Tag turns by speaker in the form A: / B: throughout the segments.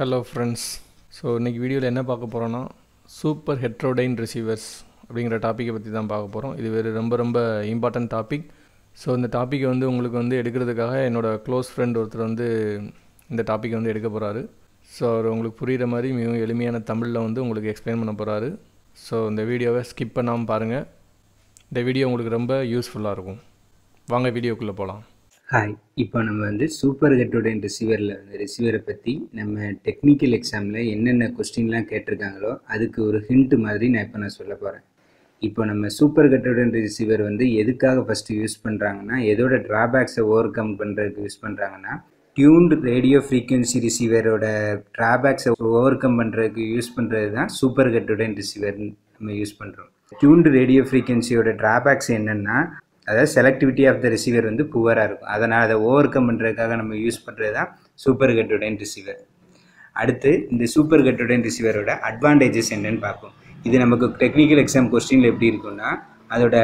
A: Hello friends so இன்றைக்கி வீடியோவில் என்ன பார்க்க போகிறோன்னா சூப்பர் ஹெட்ரோடைன் ரிசீவர்ஸ் அப்படிங்கிற டாப்பிக்கை பற்றி தான் பார்க்க போகிறோம் இது ஒரு ரொம்ப ரொம்ப இம்பார்ட்டன்ட் டாபிக் ஸோ இந்த டாப்பிக்கை வந்து உங்களுக்கு வந்து எடுக்கிறதுக்காக என்னோடய க்ளோஸ் ஃப்ரெண்ட் ஒருத்தர் வந்து இந்த டாப்பிக்கை வந்து எடுக்க போகிறாரு ஸோ அவர் உங்களுக்கு புரிகிற மாதிரி மிகவும் எளிமையான தமிழில் வந்து உங்களுக்கு எக்ஸ்பிளைன் பண்ண போகிறாரு ஸோ இந்த வீடியோவை ஸ்கிப் பண்ணாமல் பாருங்கள் இந்த வீடியோ உங்களுக்கு ரொம்ப யூஸ்ஃபுல்லாக இருக்கும் வாங்க வீடியோக்குள்ளே போகலாம்
B: ஹாய் இப்போ நம்ம வந்து சூப்பர் ஹெட்டோடன் ரிசீவரில் வந்து ரிசீவரை பற்றி நம்ம டெக்னிக்கல் எக்ஸாமில் என்னென்ன கொஸ்டின்லாம் கேட்டிருக்காங்களோ அதுக்கு ஒரு ஹிண்ட் மாதிரி நான் இப்போ நான் சொல்ல போகிறேன் இப்போ நம்ம சூப்பர் ஹெட்டோடன் ரிசீவர் வந்து எதுக்காக ஃபஸ்ட்டு யூஸ் பண்ணுறாங்கன்னா எதோட ட்ராபேக்ஸை ஓவர் கம் பண்ணுறதுக்கு யூஸ் பண்ணுறாங்கன்னா டியூன்டு ரேடியோ ஃப்ரீக்வன்சி ரிசீவரோட ட்ராபேக்ஸை ஓவர் கம் பண்ணுறதுக்கு யூஸ் பண்ணுறது தான் சூப்பர் ஹெட்டோடன் ரிசீவர் நம்ம யூஸ் பண்ணுறோம் டியூன்டு ரேடியோ ஃப்ரீக்வன்சியோட ட்ராபேக்ஸ் என்னென்னா அதாவது செலக்டிவிட்டி ஆஃப் த ரிசீவர் வந்து புவராக இருக்கும் அதனால் அதை ஓவர் கம் பண்ணுறதுக்காக நம்ம யூஸ் பண்ணுறது தான் சூப்பர் கட்டுடன் ரிசீவர் அடுத்து இந்த சூப்பர் கட்டுடன் ரிசீவரோட அட்வான்டேஜஸ் என்னன்னு பார்ப்போம் இது நமக்கு டெக்னிக்கல் எக்ஸாம் கொஸ்டினில் எப்படி இருக்கும்னா அதோட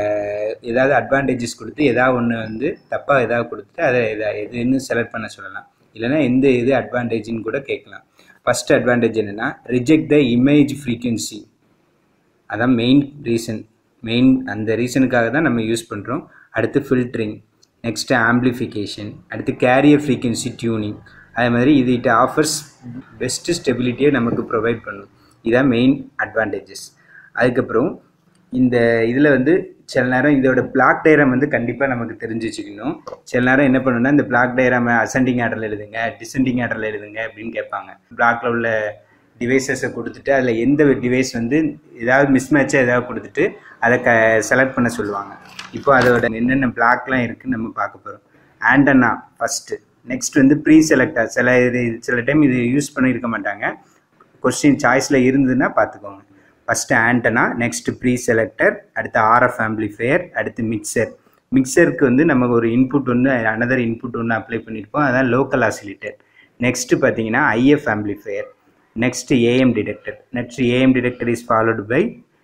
B: ஏதாவது அட்வான்டேஜஸ் கொடுத்து ஏதாவது ஒன்று வந்து தப்பாக ஏதாவது கொடுத்துட்டு அதை எதா எதுன்னு செலக்ட் பண்ண சொல்லலாம் இல்லைனா எந்த இது அட்வான்டேஜ்னு கூட கேட்கலாம் ஃபஸ்ட் அட்வான்டேஜ் என்னென்னா ரிஜெக்ட் த இமேஜ் ஃப்ரீக்வன்சி அதான் மெயின் ரீசன் மெயின் அந்த ரீசனுக்காக தான் நம்ம யூஸ் பண்ணுறோம் அடுத்து ஃபில்ட்ரிங் நெக்ஸ்ட்டு ஆம்ப்ளிஃபிகேஷன் அடுத்து கேரியர் ஃப்ரீக்வன்சி டியூனிங் அதே மாதிரி இது இட் ஆஃபர்ஸ் பெஸ்ட்டு ஸ்டெபிலிட்டியை நமக்கு ப்ரொவைட் பண்ணும் இதான் மெயின் அட்வான்டேஜஸ் அதுக்கப்புறம் இந்த இதில் வந்து சில நேரம் இதோட பிளாக் டயராம் வந்து கண்டிப்பாக நமக்கு தெரிஞ்சு வச்சுக்கணும் சில நேரம் என்ன பண்ணணும்னா இந்த பிளாக் டயராமை அசெண்டிங் ஆர்டரில் எழுதுங்க டிசெண்டிங் ஆர்டரில் எழுதுங்க அப்படின்னு கேட்பாங்க பிளாக்ல உள்ள டிவைசஸை கொடுத்துட்டு அதில் எந்த டிவைஸ் வந்து ஏதாவது மிஸ்மேட்சாக ஏதாவது கொடுத்துட்டு அதை க செலக்ட் பண்ண சொல்லுவாங்க இப்போ அதோட என்னென்ன பிளாக்லாம் இருக்குன்னு நம்ம பார்க்க போகிறோம் ஆண்டனா ஃபஸ்ட்டு நெக்ஸ்ட் வந்து ப்ரீ செலக்டர் சில இது சில டைம் இது யூஸ் பண்ணியிருக்க மாட்டாங்க கொஸ்டின் சாய்ஸில் இருந்ததுன்னா பார்த்துக்கோங்க first antenna next preselector அடுத்து ஆர்எஃப் ஆம்பிளிஃபையர் அடுத்து மிக்சர் மிக்சருக்கு வந்து நம்ம ஒரு இன்புட் ஒன்று அனதர் இன்புட் ஒன்று அப்ளை பண்ணியிருப்போம் அதான் லோக்கல் ஆசிலேட்டர் நெக்ஸ்ட்டு பார்த்தீங்கன்னா IF amplifier next AM detector next AM detector is followed by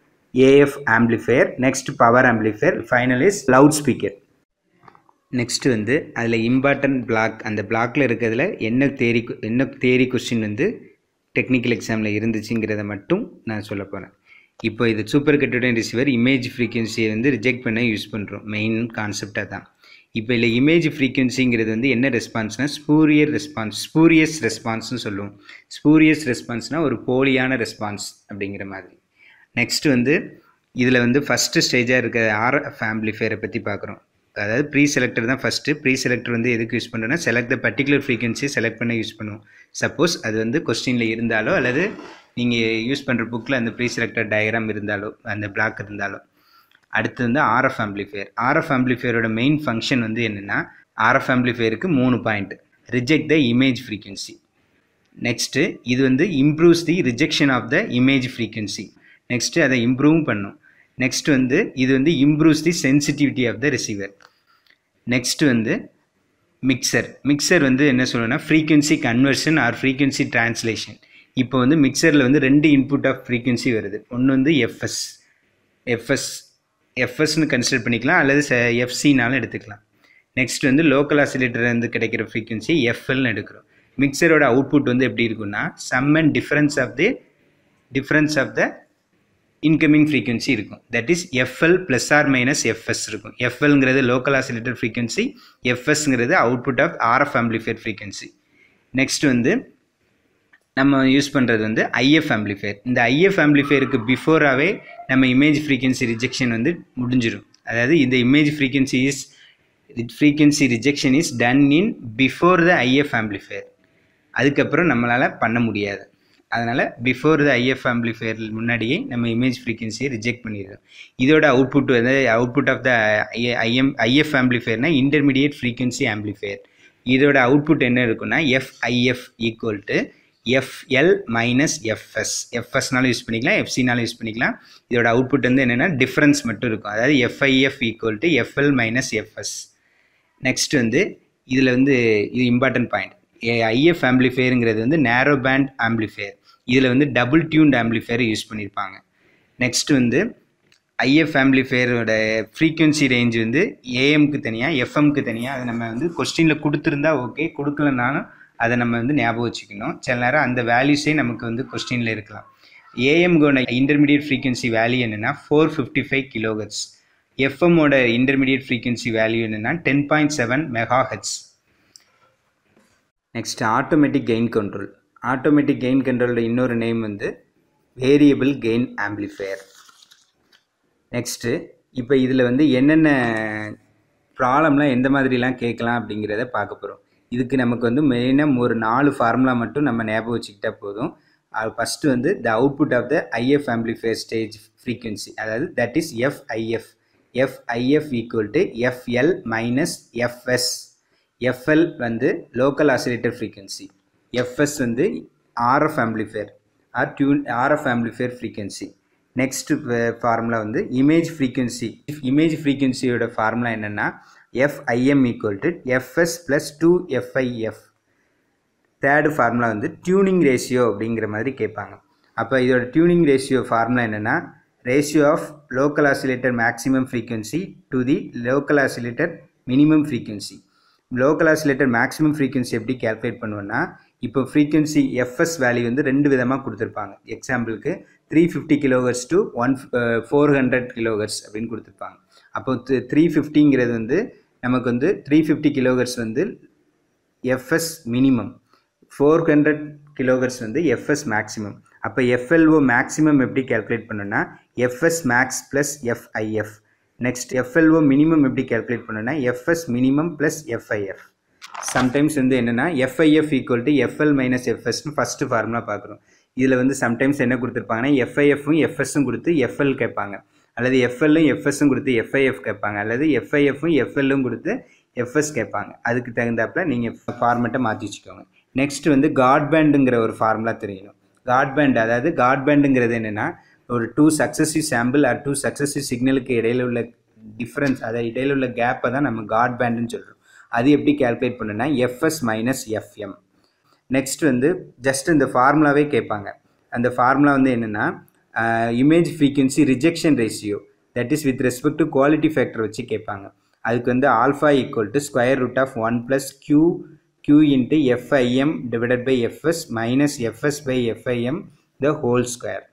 B: AF amplifier next power amplifier final is loudspeaker next வந்து அதில் இம்பார்ட்டன்ட் பிளாக் அந்த பிளாக்ல இருக்கிறதுல என்ன தேரி என்ன தேரி கொஸ்டின் வந்து டெக்னிக்கல் எக்ஸாமில் இருந்துச்சுங்கிறத மட்டும் நான் சொல்ல போகிறேன் இப்போ இது சூப்பர் கட்டுடன் ரிசீவர் இமேஜ் ஃப்ரீக்வன்சியை வந்து ரிஜெக்ட் பண்ண யூஸ் பண்ணுறோம் மெயின் கான்செப்டாக தான் இப்போ இல்லை இமேஜ் ஃப்ரீக்வன்சிங்கிறது வந்து என்ன ரெஸ்பான்ஸ்னால் ஸ்பூரியர் ரெஸ்பான்ஸ் ஸ்பூரியஸ் ரெஸ்பான்ஸ்னு சொல்லுவோம் ஸ்பூரியஸ் ரெஸ்பான்ஸ்னால் ஒரு போலியான ரெஸ்பான்ஸ் அப்படிங்கிற மாதிரி நெக்ஸ்ட் வந்து இதில் வந்து ஃபஸ்ட்டு ஸ்டேஜாக இருக்க ஆர்எஃப் ஆம்பிளிஃபையரை பற்றி பார்க்குறோம் அதாவது ப்ரீ செலக்டர் தான் ஃபஸ்ட்டு ப்ரீ செலக்டர் வந்து எதுக்கு யூஸ் பண்ணுறோன்னா செலக்ட் த பர்டிகுலர் ஃப்ரீக்வன்சியை செலக்ட் பண்ண யூஸ் பண்ணுவோம் சப்போஸ் அது வந்து கொஸ்டினில் இருந்தாலோ அல்லது நீங்கள் யூஸ் பண்ணுற புக்கில் அந்த ப்ரீ செலக்டர் டயக்ராம் இருந்தாலோ அந்த பிளாக் இருந்தாலோ அடுத்து வந்து ஆர்எஃப் ஆம்பிளிஃபையர் ஆர்எஃப் ஆம்பிளிஃபையரோட மெயின் ஃபங்க்ஷன் வந்து என்னென்னா ஆர்எஃப் ஆம்பிளிஃபையருக்கு மூணு point reject the image frequency next இது வந்து improves the rejection of the image frequency next அதை இம்ப்ரூவ் பண்ணும் நெக்ஸ்ட் வந்து இது வந்து improves the sensitivity of the receiver next வந்து மிக்சர் மிக்சர் வந்து என்ன சொல்லணும்னா frequency conversion or frequency translation இப்போ வந்து மிக்சரில் வந்து ரெண்டு இன்புட் ஆஃப் ஃப்ரீக்வன்சி வருது ஒன்று வந்து எஃப்எஸ் எஃப்எஸ் எஃப்எஸ்னு கன்சிடர் பண்ணிக்கலாம் அல்லது எஃப்சினாலும் எடுத்துக்கலாம் நெக்ஸ்ட் வந்து லோக்கல் ஆசிலேட்டர்லேருந்து கிடைக்கிற ஃப்ரீக்வன்சி எஃப்எல்னு எடுக்கிறோம் மிக்சரோட அவுட்புட் வந்து எப்படி இருக்குன்னா sum and difference of the difference of the incoming frequency இருக்கும் that is FL plus or minus FS இருக்கும் எஃப்எல்ங்கிறது லோக்கல் ஆசிலேட்டர் ஃப்ரீக்வன்சி எஃப்எஸ்ங்கிறது output of RF amplifier frequency next வந்து நம்ம யூஸ் பண்ணுறது வந்து ஐஎஃப் ஆம்பிளிஃபையர் இந்த ஐஎஃப் ஆம்பிளிஃபையருக்கு பிஃபோராகவே நம்ம இமேஜ் ஃப்ரீக்வன்சி ரிஜெக்ஷன் வந்து முடிஞ்சிடும் அதாவது இந்த image frequency is frequency rejection is done in before the IF amplifier அதுக்கப்புறம் நம்மளால் பண்ண முடியாது அதனால் பிஃபோர் த ஐஎஃப் ஆம்பிளிஃபையர் முன்னாடியே நம்ம இமேஜ் ஃப்ரீக்வன்சியை ரிஜெக்ட் பண்ணிடுறோம் இதோட அவுட்புட் வந்து output of the IM IF ஆம்பிளிஃபையர்னா இன்டர்மீடியட் ஃப்ரீக்வன்சி ஆம்பிளிஃபையர் இதோட அவுட்புட் என்ன இருக்குன்னா FIF equal to FL minus FS எஃப்எஸ்னாலும் யூஸ் பண்ணிக்கலாம் எஃப்சினாலும் யூஸ் பண்ணிக்கலாம் இதோட அவுட்புட் வந்து என்னென்னா டிஃப்ரென்ஸ் மட்டும் இருக்கும் அதாவது FIF equal to FL minus FS next வந்து இதில் வந்து இது இம்பார்ட்டன்ட் பாயிண்ட் ஐஎஃப் ஆம்பிளிஃபையருங்கிறது வந்து நேரோ பேண்ட் ஆம்பிளிஃபையர் இதில் வந்து டபுள் டியூன்ட் ஆம்பிளிஃபையர் யூஸ் பண்ணியிருப்பாங்க நெக்ஸ்ட் வந்து ஐஎஃப் ஆம்பிளிஃபையரோட ஃப்ரீக்வன்சி ரேஞ்ச் வந்து ஏஎம்க்கு தனியாக எஃப்எம்க்கு தனியாக அதை நம்ம வந்து கொஸ்டினில் கொடுத்துருந்தா ஓகே கொடுக்கலனாலும் அதை நம்ம வந்து ஞாபகம் வச்சுக்கணும் சில நேரம் அந்த வேல்யூஸே நமக்கு வந்து கொஸ்டினில் இருக்கலாம் ஏஎம்கோட இன்டர்மீடியட் ஃப்ரீக்வன்சி வேல்யூ என்னென்னா ஃபோர் ஃபிஃப்டி ஃபைவ் கிலோஹெட்ஸ் எஃப்எம்மோட இன்டர்மீடியட் ஃப்ரீக்வன்சி வேல்யூ என்னென்னா ten point seven mega hertz next automatic gain control automatic gain கண்ட்ரோலோட இன்னொரு நேம் வந்து வேரியபிள் கெயின் ஆம்ப்ளிஃபையர் நெக்ஸ்ட்டு இப்போ இதில் வந்து என்னென்ன ப்ராப்ளம்லாம் எந்த மாதிரிலாம் கேட்கலாம் அப்படிங்கிறத பார்க்க போகிறோம் இதுக்கு நமக்கு வந்து மெயினாக ஒரு நாலு ஃபார்முலா மட்டும் நம்ம ஞாபகம் வச்சுக்கிட்டா போதும் ஃபஸ்ட்டு வந்து the output of the IF amplifier stage frequency அதாவது that is FIF FIF equal to FL minus FS FL வந்து லோக்கல் ஆசிலேட்டர் ஃப்ரீக்வன்சி எஃப்எஸ் வந்து RF amplifier or tune RF amplifier frequency next formula வந்து image frequency image ஃப்ரீக்வன்சியோட formula என்னென்னா FIM equal to FS plus two FIF third formula வந்து tuning ratio அப்படிங்கிற மாதிரி கேட்பாங்க அப்போ இதோட டியூனிங் ரேஷியோ ஃபார்முலா என்னென்னா ratio of local oscillator maximum frequency to the local oscillator minimum frequency local oscillator maximum frequency எப்படி calculate பண்ணுவோன்னா இப்போ ஃப்ரீக்வன்சி எஃப்எஸ் வேல்யூ வந்து ரெண்டு விதமாக கொடுத்துருப்பாங்க எக்ஸாம்பிளுக்கு three fifty kilohertz to one four hundred kilohertz அப்படின்னு கொடுத்துருப்பாங்க அப்போ த்ரீ ஃபிஃப்டிங்கிறது வந்து நமக்கு வந்து த்ரீ ஃபிஃப்டி கிலோஹர்ஸ் வந்து FS minimum four hundred kilohertz வந்து எஃப்எஸ் மேக்ஸிமம் அப்போ எஃப்எல்ஓ மேக்ஸிமம் எப்படி கேல்குலேட் பண்ணோன்னா FS max plus FIF next FLO minimum எப்படி கேல்குலேட் பண்ணோன்னா FS minimum plus FIF sometimes வந்து என்னென்னா FIF equal to FL minus எஃப்எஸ்னு ஃபஸ்ட்டு ஃபார்முலா பார்க்குறோம் இதில் வந்து சம்டைம்ஸ் என்ன கொடுத்துருப்பாங்கன்னா எஃப்ஐஎஃப்பும் எஃப்எஸும் கொடுத்து எஃப்எல் கேட்பாங்க அல்லது எஃப்எல்லும் எஃப்எஸும் கொடுத்து எஃப்ஐஎஃப் கேட்பாங்க அல்லது எஃப்ஐஎஃப்பும் எஃப்எல்லும் கொடுத்து எஃப்எஸ் கேட்பாங்க அதுக்கு தகுந்தாப்பில் நீங்கள் ஃபார்மெட்டை மாற்றி வச்சுக்கோங்க நெக்ஸ்ட் வந்து காட் பேண்டுங்கிற ஒரு ஃபார்முலா தெரியணும் காட் பேண்ட் அதாவது காட் பேண்டுங்கிறது என்னென்னா ஒரு two successive sample or two successive சிக்னலுக்கு இடையில உள்ள டிஃப்ரென்ஸ் அதாவது இடையில உள்ள கேப்பை தான் நம்ம காட் பேண்டுன்னு சொல்கிறோம் அது எப்படி கேல்குலேட் பண்ணுன்னா எஃப்எஸ் மைனஸ் எஃப்எம் நெக்ஸ்ட் வந்து ஜஸ்ட் இந்த ஃபார்முலாவே கேட்பாங்க அந்த ஃபார்முலா வந்து என்னென்னா image frequency rejection ratio that is with respect to quality factor வச்சு கேட்பாங்க அதுக்கு வந்து alpha equal to square root of one plus Q Q into FIM divided by FS minus FS by FIM the whole square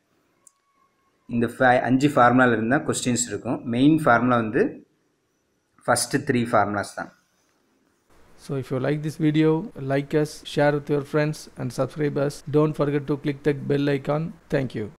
B: இந்த five அஞ்சு ஃபார்முலாவில் இருந்தால் questions இருக்கும் main formula வந்து ஃபஸ்ட்டு த்ரீ ஃபார்முலாஸ் தான்
A: So if you like this video, like us, share with your friends and subscribe us. Don't forget to click that bell icon. Thank you.